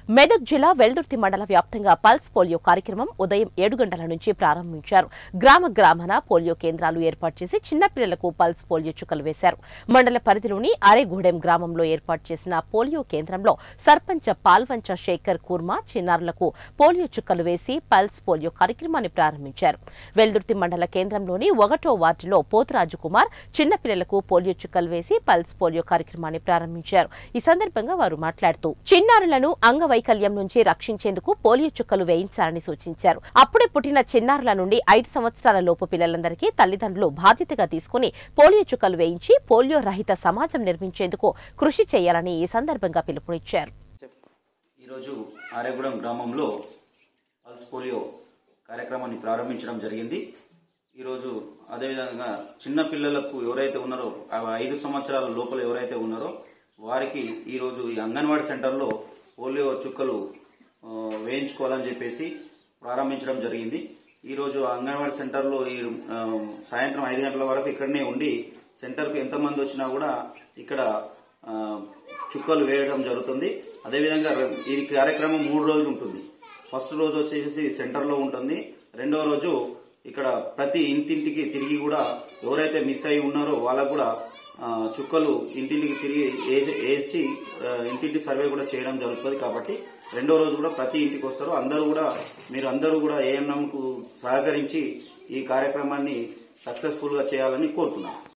మెదక్ జిల్లా వెల్దుర్తి మండల వ్యాప్తంగా పల్స్ పోలియో కార్యక్రమం ఉదయం ఏడు గంటల నుంచి ప్రారంభించారు గ్రామ గ్రామాన పోలియో కేంద్రాలు ఏర్పాటు చేసి చిన్నపిల్లలకు పల్స్ పోలియో చుక్కలు వేశారు మండల పరిధిలోని అరేగూడెం గ్రామంలో ఏర్పాటు చేసిన పోలియో కేంద్రంలో సర్పంచ పాల్వంచ శేఖర్ కుర్మా చిన్నారులకు పోలియో చుక్కలు వేసి పల్స్ పోలియో కార్యక్రమాన్ని ప్రారంభించారు వెల్దుర్తి మండల కేంద్రంలోని ఒకటో వార్డులో పోతురాజు కుమార్ చిన్నపిల్లలకు పోలియో చుక్కలు వేసి పల్స్ పోలియో కార్యక్రమాన్ని ప్రారంభించారు ఈ సందర్భంగా వారు మాట్లాడుతూ చిన్నారులను అంగవైకల్యం నుంచి రక్షించేందుకు పోలియో చుక్కలు వేయించాలని సూచించారు అప్పుడే పుట్టిన చిన్నారుల నుండి ఐదు సంవత్సరాల లోపు పిల్లలందరికీ తల్లిదండ్రులు బాధ్యతగా తీసుకుని పోలియో చుక్కలు వేయించి పోలియో రహిత సమాజం నిర్మించేందుకు కృషి చేయాలని ఈ సందర్భంగా పిలుపునిచ్చారు ఈరోజు ఆరేగూడెం గ్రామంలో పల్స్ పోలియో కార్యక్రమాన్ని ప్రారంభించడం జరిగింది ఈరోజు అదేవిధంగా చిన్న పిల్లలకు ఎవరైతే ఉన్నారో ఆ ఐదు సంవత్సరాల లోపల ఎవరైతే ఉన్నారో వారికి ఈరోజు ఈ అంగన్వాడీ సెంటర్లో పోలియో చుక్కలు ఆ, వేయించుకోవాలని చెప్పేసి ప్రారంభించడం జరిగింది ఈరోజు అంగన్వాడీ సెంటర్లో ఈ ఆ, సాయంత్రం ఐదు గంటల వరకు ఇక్కడనే ఉండి సెంటర్కు ఎంతమంది వచ్చినా కూడా ఇక్కడ ఆ, చుక్కలు వేయడం జరుగుతుంది అదేవిధంగా రె- ఈ కార్యక్రమం మూడు రోజులు ఉంటుంది ఫస్ట్ రోజు వచ్చేసి సెంటర్లో ఉంటుంది రెండో రోజు ఇక్కడ ప్రతి ఇంటింటికి తిరిగి కూడా ఎవరైతే మిస్ అయి ఉన్నారో వాళ్ళకు కూడా ఆ, చుక్కలు ఇంటింటికి తిరిగి ఏ- వేసి ఆ, ఇంటింటి సర్వే కూడా చేయడం జరుగుతుంది కాబట్టి రెండో రోజు కూడా ప్రతి ఇంటికి వస్తారు అందరూ కూడా మీరు అందరూ కూడా ఏఎన్ఎంకు సహకరించి ఈ కార్యక్రమాన్ని సక్సెస్ఫుల్ గా చేయాలని కోరుతున్నాను